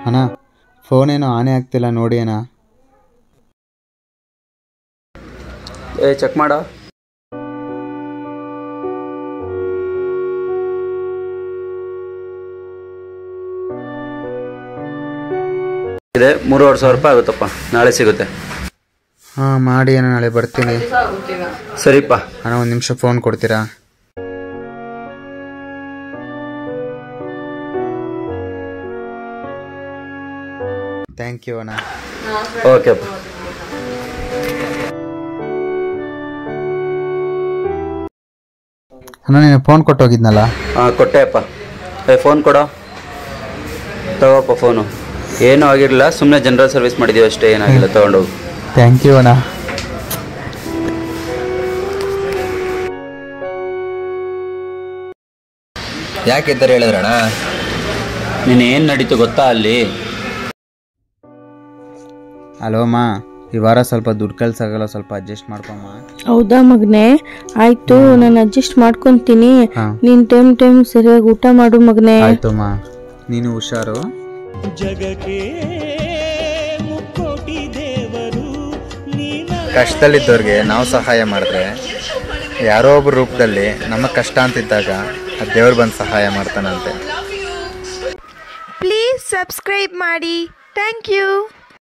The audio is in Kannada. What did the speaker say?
ಅಣ್ಣ ಫೋನ್ ಏನೋ ಆನೆ ಆಗ್ತಿಲ್ಲ ನೋಡಿ ಅಣ್ಣ ಏ ಚೆಕ್ ಮಾಡ ಇದೆ ಮೂರುವರೆ ಸಾವಿರ ರೂಪಾಯಿ ಆಗುತ್ತಪ್ಪ ನಾಳೆ ಸಿಗುತ್ತೆ ಹಾಂ ಮಾಡಿ ಅಣ್ಣ ನಾಳೆ ಬರ್ತೀನಿ ಸರಿಪ್ಪ ಅಣ್ಣ ಒಂದು ನಿಮಿಷ ಫೋನ್ ಕೊಡ್ತೀರಾ ಥ್ಯಾಂಕ್ ಯು ಅಣ್ಣ ಓಕೆಪ್ಪ ಅಣ್ಣ ನೀನು ಫೋನ್ ಕೊಟ್ಟೋಗಿದ್ನಲ್ಲ ಹಾಂ ಕೊಟ್ಟೆಯಪ್ಪ ಏ ಫೋನ್ ಕೊಡೋ ತಗೋಪ್ಪ ಫೋನು ಏನೂ ಆಗಿರಲಿಲ್ಲ ಸುಮ್ಮನೆ ಜನರಲ್ ಸರ್ವಿಸ್ ಮಾಡಿದ್ದೀವಿ ಅಷ್ಟೇ ಏನಾಗಿಲ್ಲ ತೊಗೊಂಡೋಗು ಥ್ಯಾಂಕ್ ಯು ಅಣ್ಣ ಯಾಕೆ ಇದ್ದಾರೆ ಹೇಳಿದ್ರಣ್ಣ ನೀನು ಏನು ನಡೀತು ಗೊತ್ತಾ ಅಲ್ಲಿ ಹಲೋ ಅಮ್ಮ ಈ ವಾರ ಸ್ವಲ್ಪ ದುಡ್ಡು ಕಳ್ಸಾಗಲ್ಲ ಸ್ವಲ್ಪ ಅಡ್ಜಸ್ಟ್ ಮಾಡ್ಕೊಮ್ಮ ಹೌದಾ ಮಗನೆ ಆಯ್ತು ನಾನು ಅಡ್ಜಸ್ಟ್ ಮಾಡ್ಕೊಂತೀನಿ ಹಾಂ ನೀನ್ ಟೈಮ್ ಟೈಮ್ ಸರಿಯಾಗಿ ಊಟ ಮಾಡು ಮಗನೆ ಆಯ್ತು ಅಮ್ಮ ನೀನು ಹುಷಾರು ಕಷ್ಟದಲ್ಲಿದ್ದವ್ರಿಗೆ ನಾವು ಸಹಾಯ ಮಾಡಿದ್ರೆ ಯಾರೋ ಒಬ್ಬ ರೂಪದಲ್ಲಿ ನಮ್ಮ ಕಷ್ಟ ಅಂತಿದ್ದಾಗ ಆ ದೇವ್ರು ಬಂದು ಸಹಾಯ ಮಾಡ್ತಾನಂತೆ ಪ್ಲೀಸ್ ಸಬ್ಸ್ಕ್ರೈಬ್ ಮಾಡಿ ಥ್ಯಾಂಕ್ ಯು